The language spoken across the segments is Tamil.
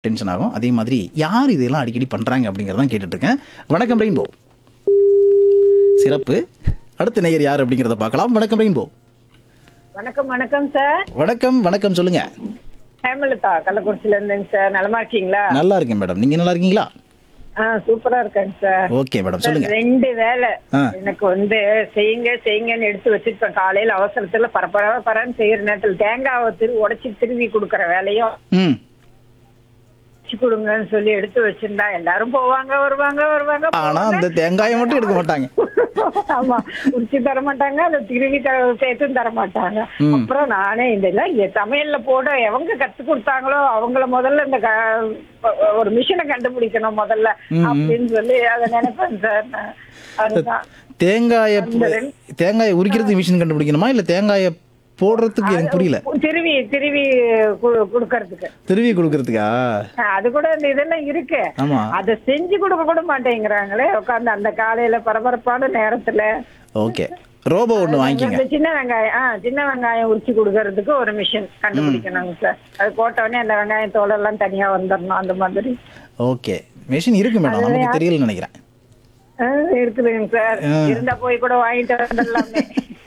டென்ஷன் ஆகும் அதே மாதிரி யார் இதெல்லாம் அடிக்கடி பண்றாங்க அப்படிங்கறதான் கேட்டுட்டு இருக்கேன் வணக்கம் ரெயின்போ சிறப்பு அடுத்த நேயர் யார் அப்படிங்கறத பார்க்கலாம் வணக்கம் ரெயின்போ வணக்கம் வணக்கம் சார் வணக்கம் வணக்கம் சொல்லுங்க ஹேமலதா கள்ளக்குறிச்சில இருந்தேங்க சார் நலமா இருக்கீங்களா நல்லா இருக்கேன் மேடம் நீங்க நல்லா இருக்கீங்களா ஆ சூப்பரா இருக்கேங்க சார் ஓகே மேடம் சார், சொல்லுங்க ரெண்டு வேலை ஆ. எனக்கு வந்து செய்யுங்க செய்யுங்கன்னு எடுத்து வச்சிருப்பேன் காலையில அவசரத்துல பரபர பரன்னு செய்யற நேரத்துல தேங்காவை திரு உடைச்சி திருவி கொடுக்கற வேலையும் ம் வச்சு கொடுங்கன்னு சொல்லி எடுத்து வச்சிருந்தா எல்லாரும் போவாங்க வருவாங்க வருவாங்க ஆனா போவாங்க. அந்த தேங்காயை மட்டும் எடுக்க மாட்டாங்க ஆமா உரிச்சு தர மாட்டாங்க அதை திருவி தர சேர்த்தும் தர மாட்டாங்க ம். அப்புறம் நானே இந்த எல்லாம் இங்க சமையல்ல போட எவங்க கத்து கொடுத்தாங்களோ அவங்கள முதல்ல இந்த க- ஒரு மிஷினை கண்டுபிடிக்கணும் முதல்ல ம். அப்படின்னு சொல்லி அதை நினைப்பேன் சார் நான். அதுதான் தேங்காயை அந்த ரெண்டு- தேங்காயை உரிக்கிறதுக்கு மிஷின் கண்டுபிடிக்கணுமா இல்ல தேங்காயை போடுறதுக்கு எனக்கு புரியல திருவி திருவி கு- கொடுக்கறதுக்கு திருவி கொடுக்கறதுக்கா அது கூட இந்த இதெல்லாம் இருக்கு ஆமா அதை செஞ்சு கொடுக்க கூட மாட்டேங்கிறாங்களே உட்காந்து அந்த காலையில பரபரப்பான நேரத்துல ஓகே ரோபோ ஒன்று வாங்கிக்கங்க இந்த சின்ன வெங்காயம் ஆ சின்ன வெங்காயம் உரிச்சு கொடுக்கறதுக்கு ஒரு மிஷின் கண்டுபிடிக்கணுங்க சார் அது போட்ட உடனே அந்த வெங்காயம் தோலெல்லாம் தனியா வந்துடணும் அந்த மாதிரி ஓகே மிஷின் இருக்கு மேடம் நமக்கு தெரியலன்னு நினைக்கிறேன் ஆ, இருக்குதுங்க சார் ஆ. இருந்தா போய் கூட வாங்கிட்டு வந்துடலாமே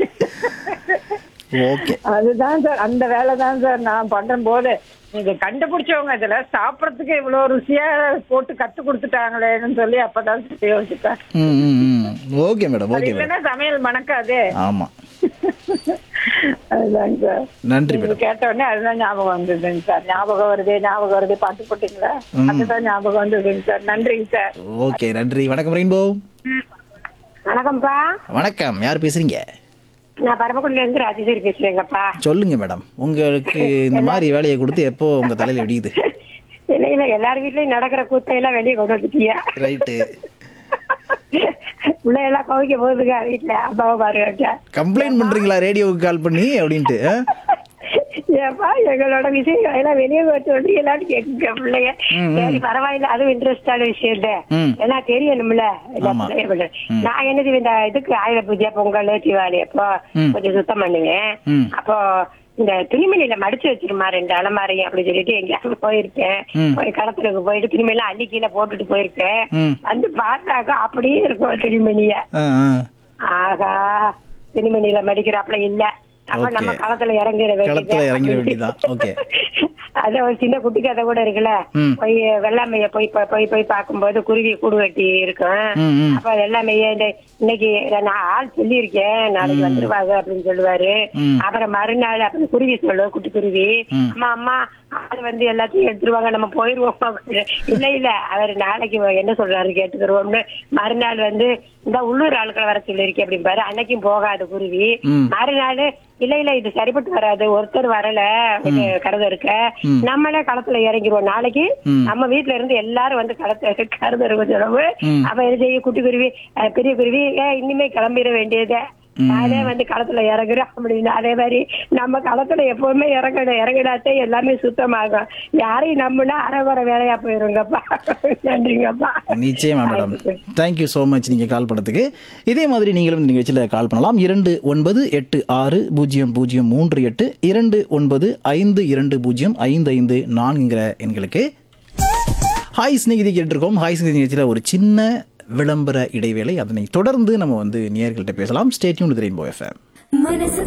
ஓகே அதுதான் சார் அந்த வேலை தான் சார் நான் பண்ணும் போது நீங்க கண்டுபிடிச்சவங்க இதுல சாப்பிடறதுக்கு இவ்வளவு ருசியா போட்டு கத்து கொடுத்துட்டாங்களேன்னு சொல்லி அப்பதான் யோசிப்பேன் ம் ம் ம் ஓகே மேடம் அது ஓகே மேடம் இல்லைன்னா சமையல் மணக்காதே ஆமா அதுதாங்க சார் நன்றி நீங்க மேடம் கேட்ட உடனே அதுதான் ஞாபகம் வந்ததுங்க சார் ஞாபகம் வருது ஞாபகம் வருது பாட்டு போட்டீங்களா அதுதான் ஞாபகம் வந்ததுங்க சார் நன்றிங்க சார் ஓகே நன்றி வணக்கம் ரெயின்போ வணக்கம்ப்பா வணக்கம் யார் பேசுறீங்க நான் பரமக்குடில இருந்து ராஜேஸ்வரி பேசுறேங்கப்பா சொல்லுங்க மேடம் உங்களுக்கு இந்த மாதிரி வேலையை கொடுத்து எப்போ உங்க தலையில விடியுது இல்ல இல்ல எல்லார் வீட்லயும் நடக்கிற கூத்தையெல்லாம் வெளியே கொண்டு வந்துட்டியா ரைட்டு உள்ள எல்லாம் கவிக்க போகுதுங்க வீட்டுல அப்பாவை பாருங்க கம்ப்ளைண்ட் பண்றீங்களா ரேடியோவுக்கு கால் பண்ணி அப்படின்ட்டு ஆ? ஏப்பா எங்களோட விஷயம் எல்லாம் வெளியே வச்சு வந்து எல்லாரும் கேட்குங்க பிள்ளைங்க ம், ம். சரி பரவாயில்ல அதுவும் இன்ட்ரெஸ்டான விஷயம் தான் ம். எல்லாம் தெரியணும்ல எல்லா ஆமா. பிள்ளைங்க பிள்ளை. நான் என்னது இந்த இதுக்கு ஆயுத பூஜை பொங்கல் தீபாவளி அப்போ ம். கொஞ்சம் சுத்தம் பண்ணுவேன் ம். அப்போ இந்த துணிமணியில மடிச்சு வச்சிருமா ரெண்டு அலமாரி அப்படி சொல்லிட்டு எங்கேயாவது போயிருக்கேன் ம். போய் களத்துக்கு போயிட்டு துணிமணிலாம் அள்ளி கீழே போட்டுட்டு போயிருக்கேன் ம். வந்து பார்த்தாக்கா அப்படியே இருக்கும் துணிமணிய ஆ ஆ ஆகா துணிமணியில மடிக்கிறாப்புல இல்ல அப்ப Okay. நம்ம களத்துல இறங்கிட களத்துல இறங்கிட வேண்டியதுதான். Okay. அத ஒரு சின்ன குட்டி கதை கூட இருக்குல்ல ம். போய் வெள்ளாமைய போய் போய் போய் போய் பார்க்கும்போது குருவி கூடு கட்டி இருக்கும் ம், ம். அப்ப வெள்ளாமைய இந்த இன்னைக்கு நான் ஆள் சொல்லியிருக்கேன் நாளைக்கு வந்துருவாங்க அப்படின்னு சொல்லுவாரு ம். அப்புறம் மறுநாள் அப்புறம் குருவி சொல்லும் குட்டி குருவி ம். அம்மா அம்மா ஆள் வந்து எல்லாத்தையும் எடுத்துருவாங்க நம்ம போயிருவோம் அப்படின்னு. இல்ல இல்ல அவர் நாளைக்கு என்ன சொல்றாரு கேட்டுக்கிறோம்னு மறுநாள் வந்து இந்த உள்ளூர் ஆட்களை வர சொல்லியிருக்கேன் அப்படிம்பாரு அன்னைக்கும் போகாது குருவி ம். மறுநாள் இல்ல இல்ல இது சரிப்பட்டு வராது ஒருத்தர் வரல கருத இருக்க ம். நம்மளே களத்துல இறங்கிருவோம் நாளைக்கு ம். நம்ம வீட்ல இருந்து எல்லாரும் வந்து களத்துல கருத இருக்க சொல்லவு ம். அப்ப என்ன செய்ய குட்டி குருவி அஹ், பெரிய குருவி ஏ இனிமே கிளம்பிட வேண்டியதே நானே வந்து களத்துல இறங்குறேன் அப்படின்னு அதே மாதிரி நம்ம களத்துல எப்பவுமே இறங்கணும் இறங்கினாத்தே எல்லாமே சுத்தமாகும் யாரையும் நம்பினா அரை வர வேலையா போயிருங்கப்பா நன்றிங்கப்பா நிச்சயமா மேடம் தேங்க்யூ ஸோ மச் நீங்கள் கால் பண்ணதுக்கு இதே மாதிரி நீங்களும் நீங்கள் வச்சுல கால் பண்ணலாம் இரண்டு ஒன்பது எட்டு ஆறு பூஜ்ஜியம் பூஜ்ஜியம் மூன்று எட்டு இரண்டு ஒன்பது ஐந்து இரண்டு பூஜ்ஜியம் ஐந்து ஐந்து நான்குங்கிற எண்களுக்கு ஹாய் ஸ்நேகிதி கேட்டிருக்கோம் ஹாய் ஸ்நேகிதி நிகழ்ச்சியில் ஒரு சின்ன விளம்பர இடைவேளை அதனை தொடர்ந்து நம்ம வந்து நேயர்கள்ட்ட பேசலாம் ஸ்டேட்யூன் ரெயின்போ எஃப்எம் மனசு